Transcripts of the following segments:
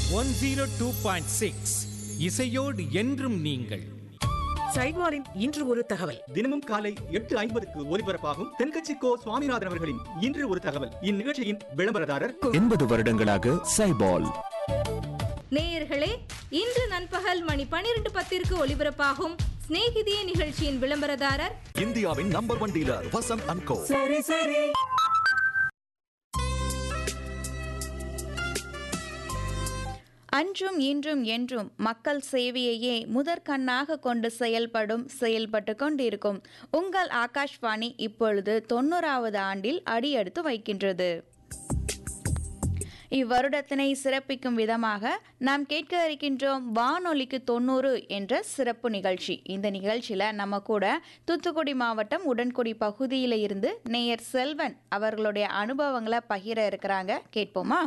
one zero two point six இசையோடு என்றும் நீங்கள் சைட்வாரின் இன்று ஒரு தகவல் தினமும் காலை எட்டு ஐம்பதுக்கு ஒலிபரப்பாகும் தென்கட்சி கோ சுவாமிநாதன் அவர்களின் இன்று ஒரு தகவல் இந்நிகழ்ச்சியின் விளம்பரதாரர் எண்பது வருடங்களாக சைபால் நேயர்களே இன்று நண்பகல் மணி பனிரெண்டு பத்திற்கு ஒலிபரப்பாகும் சிநேகிதியே நிகழ்ச்சியின் விளம்பரதாரர் இந்தியாவின் number one dealer Vasanth and co அன்றும் இன்றும் என்றும் மக்கள் சேவையையே முதற்கண்ணாக கொண்டு செயல்படும் செயல்பட்டு கொண்டிருக்கும் உங்கள் ஆகாஷ்வாணி இப்பொழுது தொண்ணூறாவது ஆண்டில் அடியெடுத்து வைக்கின்றது இவ்வருடத்தினை சிறப்பிக்கும் விதமாக நாம் கேட்க இருக்கின்றோம் வானொலிக்கு தொண்ணூறு என்ற சிறப்பு நிகழ்ச்சி இந்த நிகழ்ச்சியில் நம்ம கூட தூத்துக்குடி மாவட்டம் உடன்குடி பகுதியில் இருந்து நேயர் செல்வன் அவர்களுடைய அனுபவங்களை பகிர இருக்கிறாங்க கேட்போமா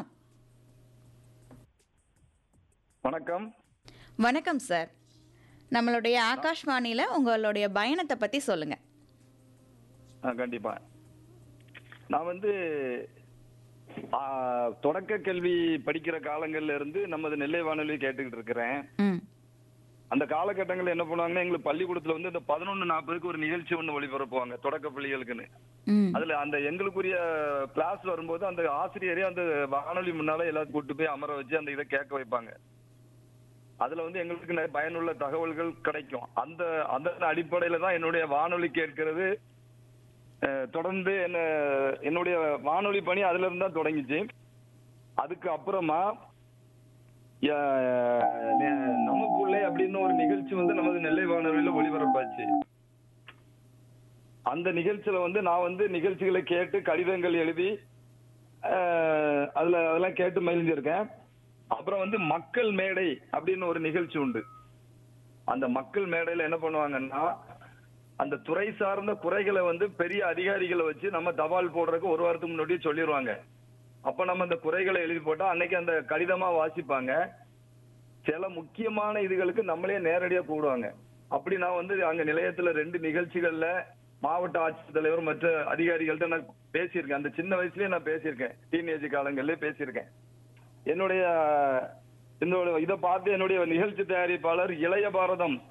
வணக்கம் வணக்கம் சார் நம்மளுடைய ஆகாஷ்வாணியில் உங்களுடைய பயணத்தை பற்றி சொல்லுங்கள் ஆ, கண்டிப்பா நான் வந்து ஆ, தொடக்க கல்வி படிக்கிற காலங்கள்ல இருந்து நமது நெல்லை வானொலி கேட்டுக்கிட்டு இருக்கிறேன் ம் அந்த காலகட்டங்கள்ல என்ன பண்ணுவாங்கன்னா எங்களுக்கு பள்ளிக்கூடத்துல வந்து இந்த பதினொன்னு நாற்பதுக்கு ஒரு நிகழ்ச்சி ஒண்ணு ஒளிபரப்புவாங்க தொடக்க பள்ளிகளுக்குன்னு ம் அதுல அந்த எங்களுக்குரிய கிளாஸ் வரும்போது அந்த ஆசிரியரே அந்த வானொலி முன்னால எல்லாத்தையும் கூட்டு போய் அமர வச்சு அந்த இதை கேட்க வைப்பாங்க அதுல வந்து எங்களுக்கு நிறைய பயனுள்ள தகவல்கள் கிடைக்கும் அந்த அதன் அடிப்படையில தான் என்னுடைய வானொலி கேட்கிறது அஹ், தொடர்ந்து என்ன என்னுடைய வானொலி பணி அதுல இருந்து தான் தொடங்கிச்சு அதுக்கு அப்புறமா அஹ், நெ- நமக்குள்ளே அப்படின்னு ஒரு நிகழ்ச்சி வந்து நமது நெல்லை வானொலியில ஒளிபரப்பாச்சு அந்த நிகழ்ச்சியில வந்து நான் வந்து நிகழ்ச்சிகளை கேட்டு கடிதங்கள் எழுதி அஹ், அதுல அதெல்லாம் கேட்டு மகிழ்ந்திருக்கேன் அப்புறம் வந்து மக்கள் மேடை அப்படின்னு ஒரு நிகழ்ச்சி உண்டு அந்த மக்கள் மேடையில என்ன பண்ணுவாங்கன்னா அந்த துறை சார்ந்த குறைகளை வந்து பெரிய அதிகாரிகளை வச்சு நம்ம தபால் போடுறதுக்கு ஒரு வாரத்துக்கு முன்னாடியே சொல்லிடுவாங்க அப்ப நம்ம அந்த குறைகளை எழுதி போட்டா அன்னைக்கு அந்த கடிதமா வாசிப்பாங்க சில முக்கியமான இதுகளுக்கு நம்மளே நேரடியா கூடுவாங்க அப்படி நான் வந்து அங்க நிலையத்துல ரெண்டு நிகழ்ச்சிகள்ல மாவட்ட ஆட்சித்தலைவர் மற்ற அதிகாரிகள்ட்ட நான் பேசியிருக்கேன் அந்த சின்ன வயசுலயே நான் பேசியிருக்கேன் டீனேஜ் காலங்கள்லயே பேசியிருக்கேன் என்னுடைய இந்த இதை பார்த்து என்னுடைய நிகழ்ச்சி தயாரிப்பாளர் இளைய பாரதம்